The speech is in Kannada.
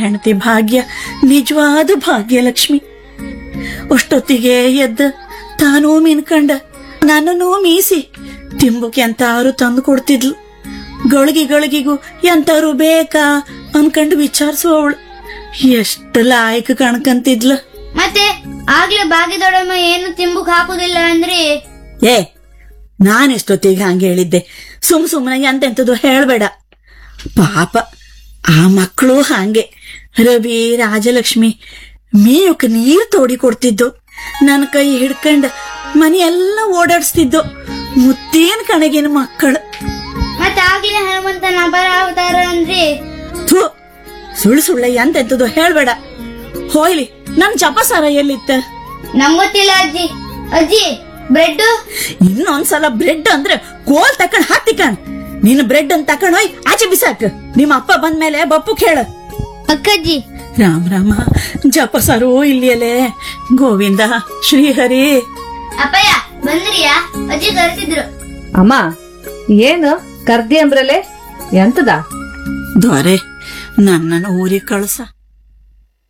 ಹೆಂಡತಿ ಭಾಗ್ಯ ನಿಜವಾದ ಭಾಗ್ಯಲಕ್ಷ್ಮಿ ಅಷ್ಟೊತ್ತಿಗೆ ಎದ್ದ ತಾನೂ ಮಿನ್ಕಂಡ ನನ್ನೂ ಮೀಸಿ ತಿಂಬುಕ್ ಎಂತಾರು ತಂದು ಕೊಡ್ತಿದ್ಲು ಗಳಿಗೆ ಗಳಿಗೆಗೂ ಎಂತಾರು ಬೇಕಾ ಅನ್ಕಂಡು ವಿಚಾರಿಸುವವಳು ಎಷ್ಟು ಲಾಯಕ ಕಣ್ಕಂತಿದ್ಲು ಮತ್ತೆ ಆಗ್ಲೇ ಭಾಗ್ಯದೊಡಮ್ಮ ಏನು ತಿಂಬುಕ್ ಹಾಕುದಿಲ್ಲ ಅಂದ್ರಿ ಏ ನಾನೆಷ್ಟೊತ್ತಿಗೆ ಹಂಗೆ ಹೇಳಿದ್ದೆ ಸುಮ್ ಸುಮ್ಮನೆ ಎಂತೆಂಥದ್ದು ಹೇಳ್ಬೇಡ ಪಾಪ ಆ ಮಕ್ಕಳು ಹಾಗೆ ರವಿ ರಾಜಲಕ್ಷ್ಮಿ ಮೇಯಕ್ಕೆ ನೀರು ತೋಡಿ ಕೊಡ್ತಿದ್ದು ನನ್ನ ಕೈ ಹಿಡ್ಕಂಡ್ ಮನೆ ಎಲ್ಲ ಓಡಾಡಿಸ್ತಿದ್ದು ಮುತ್ತೇನ್ ಕಣಗಿನ ಮಕ್ಕಳು ಮತ್ತೆ ಆಗ್ಲೇ ಹನುಮಂತನ ಅಪರ ಅವತಾರ ಅಂದ್ರಿ ಥು ಸುಳ್ಳು ಸುಳ್ಳ ಎಂತೆಂಥದ್ದು ಹೇಳ್ಬೇಡ ಹೋಯ್ಲಿ ನನ್ ಜಪಸಾರ ಎಲ್ಲಿತ್ತ ನಂಗೊತ್ತಿಲ್ಲ ಅಜ್ಜಿ ಅಜ್ಜಿ ಬ್ರೆಡ್ ಇನ್ನೊಂದ್ಸಲ ಬ್ರೆಡ್ ಅಂದ್ರೆ ಕೋಲ್ ತಕೊಂಡ್ ಹಾಕ್ತಿಕಣ್ ನೀನು ಬ್ರೆಡ್ ಅಂತ ತಕೊಂಡೋಯ್ ಆಚೆ ಬಿಸಾಕ್ ನಿಮ್ಮ ಅಪ್ಪ ಬಂದ್ಮೇಲೆ ಬಪ್ಪು ಕೇಳ ಅಕ್ಕಜ್ಜಿ ರಾಮ ರಾಮ ಜಪಸರು ಇಲ್ಲಿಯಲೇ ಗೋವಿಂದ ಶ್ರೀಹರಿ ಅಪ್ಪಯ್ಯ ಬಂದ್ರಿಯಾ ಅಜ್ಜಿ ಕರೆಸಿದ್ರು ಅಮ್ಮ ಏನು ಕರ್ದಿ ಅಂಬ್ರಲೆ ಎಂತದ ದೊರೆ ನನ್ನನ್ನು ಊರಿಗೆ ಕಳ್ಸ